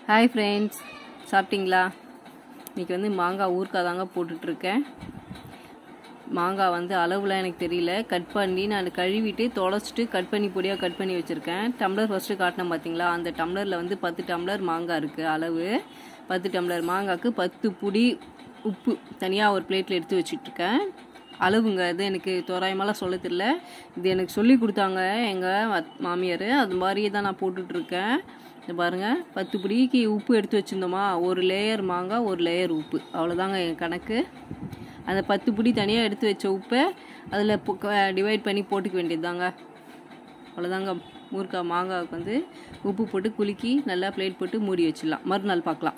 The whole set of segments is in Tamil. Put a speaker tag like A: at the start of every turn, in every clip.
A: ஹாய் ஃப்ரெண்ட்ஸ் சாப்பிட்டீங்களா இன்றைக்கி வந்து மாங்காய் ஊறுக்காய் தாங்க போட்டுட்ருக்கேன் மாங்காய் வந்து அளவுலாம் எனக்கு தெரியல கட் பண்ணி நான் கழுவிட்டு தொலைச்சிட்டு கட் பண்ணி பொடியாக கட் பண்ணி வச்சுருக்கேன் டம்ளர் ஃபஸ்ட்டு காட்டினேன் பார்த்தீங்களா அந்த டம்ளரில் வந்து பத்து டம்ளர் மாங்காய் இருக்குது அளவு பத்து டம்ளர் மாங்காய்க்கு பத்து புடி உப்பு தனியாக ஒரு பிளேட்டில் எடுத்து வச்சிட்ருக்கேன் அளவுங்க இது எனக்கு தோராயமாலாம் சொல்ல தெரியல இது எனக்கு சொல்லி கொடுத்தாங்க எங்கள் மாமியார் அது மாதிரியே தான் நான் போட்டுட்ருக்கேன் இது பாருங்கள் பத்து பிடிக்கு உப்பு எடுத்து வச்சுருந்தோமா ஒரு லேயர் மாங்காய் ஒரு லேயர் உப்பு அவ்வளோதாங்க என் கணக்கு அந்த பத்து பிடி தனியாக எடுத்து வச்ச உப்பை அதில் டிவைட் பண்ணி போட்டுக்க வேண்டியது அவ்வளோதாங்க ஊறுக்காய் மாங்காவுக்கு வந்து உப்பு போட்டு குலுக்கி நல்லா பிளேட் போட்டு மூடி வச்சிடலாம் மறுநாள் பார்க்கலாம்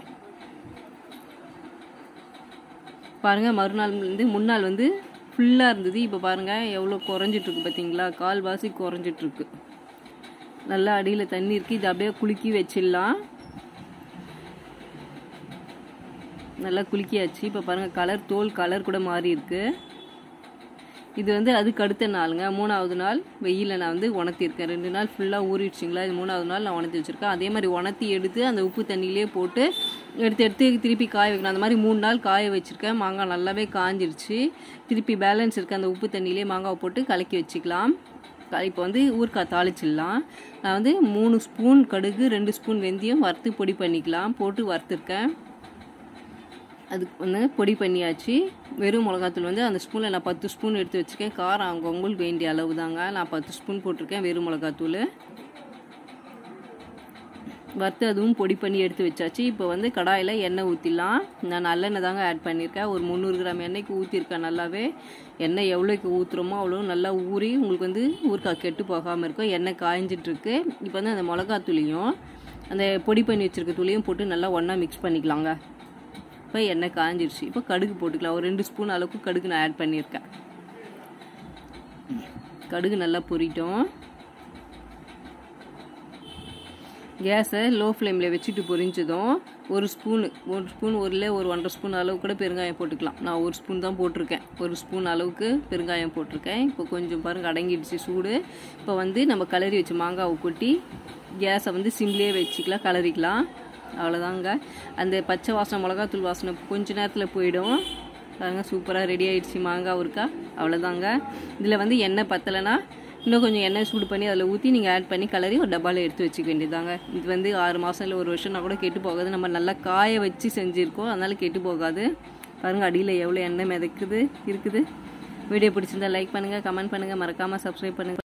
A: பாருங்கள் மறுநாள் வந்து முன்னாள் வந்து ஃபுல்லாக இருந்தது இப்போ பாருங்கள் எவ்வளோ குறைஞ்சிட்ருக்கு பார்த்தீங்களா கால்வாசி குறைஞ்சிட்ருக்கு நல்லா அடியில் தண்ணி இருக்குது இதை அப்படியே குலுக்கி வச்சிடலாம் நல்லா குலுக்கியாச்சு இப்போ பாருங்கள் கலர் தோல் கலர் கூட மாறி இருக்கு இது வந்து அதுக்கு அடுத்த நாளுங்க மூணாவது நாள் வெயிலில் நான் வந்து உணர்த்தியிருக்கேன் ரெண்டு நாள் ஃபுல்லாக ஊறிடுச்சிங்களா இது மூணாவது நாள் நான் உணர்த்தி வச்சுருக்கேன் அதே மாதிரி உணர்த்தி எடுத்து அந்த உப்பு தண்ணியிலே போட்டு எடுத்து எடுத்து திருப்பி காய வைக்கணும் அந்த மாதிரி மூணு நாள் காய வச்சுருக்கேன் மாங்காய் நல்லாவே காஞ்சிருச்சு திருப்பி பேலன்ஸ் இருக்க அந்த உப்பு தண்ணியிலே மாங்காவை போட்டு கலக்கி வச்சுக்கலாம் இப்போ வந்து ஊறுக்காய் தாளிச்சிடலாம் நான் வந்து மூணு ஸ்பூன் கடுகு ரெண்டு ஸ்பூன் வெந்தயம் வறுத்து பொடி பண்ணிக்கலாம் போட்டு வறுத்துருக்கேன் அதுக்கு வந்து பொடி பண்ணியாச்சு வெறும் மிளகாத்தூள் வந்து அந்த ஸ்பூனில் நான் பத்து ஸ்பூன் எடுத்து வச்சுருக்கேன் காரம் அவங்க உங்களுக்கு வேண்டிய அளவு தாங்க நான் பத்து ஸ்பூன் போட்டிருக்கேன் வெறும் மிளகாத்தூள் வறுத்து அதுவும் பொடி பண்ணி எடுத்து வச்சாச்சு இப்போ வந்து கடாயில் எண்ணெய் ஊற்றிடலாம் நான் நல்லெண்ணெய் தாங்க ஆட் பண்ணியிருக்கேன் ஒரு முந்நூறு கிராம் எண்ணெய்க்கு ஊற்றிருக்கேன் நல்லாவே எண்ணெய் எவ்வளோக்கு ஊற்றுறோமோ அவ்வளோ நல்லா ஊறி உங்களுக்கு வந்து ஊறுக்காய் கெட்டு போகாமல் இருக்கும் எண்ணெய் காய்ஞ்சிட்ருக்கு இப்போ வந்து அந்த மிளகாத்தூளியும் அந்த பொடி பண்ணி வச்சுருக்க தூளியும் போட்டு நல்லா ஒன்றா மிக்ஸ் பண்ணிக்கலாங்க இப்போ எண்ணெய் காஞ்சிருச்சு இப்போ கடுகு போட்டுக்கலாம் ஒரு ரெண்டு ஸ்பூன் அளவுக்கு கடுகு நான் ஆட் பண்ணியிருக்கேன் கடுகு நல்லா பொரிட்டோம் கேஸை லோ ஃப்ளேமில் வச்சுட்டு பொரிஞ்சதும் ஒரு ஸ்பூனு ஒரு ஸ்பூன் ஒருல ஒரு ஒன்றரை ஸ்பூன் அளவு கூட பெருங்காயம் போட்டுக்கலாம் நான் ஒரு ஸ்பூன் தான் போட்டிருக்கேன் ஒரு ஸ்பூன் அளவுக்கு பெருங்காயம் போட்டிருக்கேன் இப்போ கொஞ்சம் பாருங்கள் அடங்கிடுச்சு சூடு இப்போ வந்து நம்ம கலரி வச்ச மாங்காவை கொட்டி கேஸை வந்து சிம்லேயே வச்சுக்கலாம் கலரிக்கலாம் அவ்வளோதாங்க அந்த பச்சை வாசனை மிளகாத்தூள் வாசனை கொஞ்ச நேரத்தில் போயிடும் பாருங்க சூப்பராக ரெடி ஆகிடுச்சு மாங்காய் இருக்கா அவ்வளோதாங்க இதில் வந்து எண்ணெய் பத்தலைன்னா இன்னும் கொஞ்சம் எண்ணெய் சூடு பண்ணி அதில் ஊற்றி நீங்கள் ஆட் பண்ணி கலரி ஒரு டப்பாவில் எடுத்து வச்சுக்க வேண்டியதாங்க இது வந்து ஆறு மாதம் இல்லை ஒரு வருஷம்னா கூட கெட்டு போகாது நம்ம நல்லா காய வச்சு செஞ்சுருக்கோம் அதனால் கெட்டு போகாது பாருங்கள் அடியில் எவ்வளோ எண்ணெய் மிதக்குது இருக்குது வீடியோ பிடிச்சிருந்தா லைக் பண்ணுங்கள் கமெண்ட் பண்ணுங்கள் மறக்காமல் சப்ஸ்கிரைப் பண்ணுங்கள்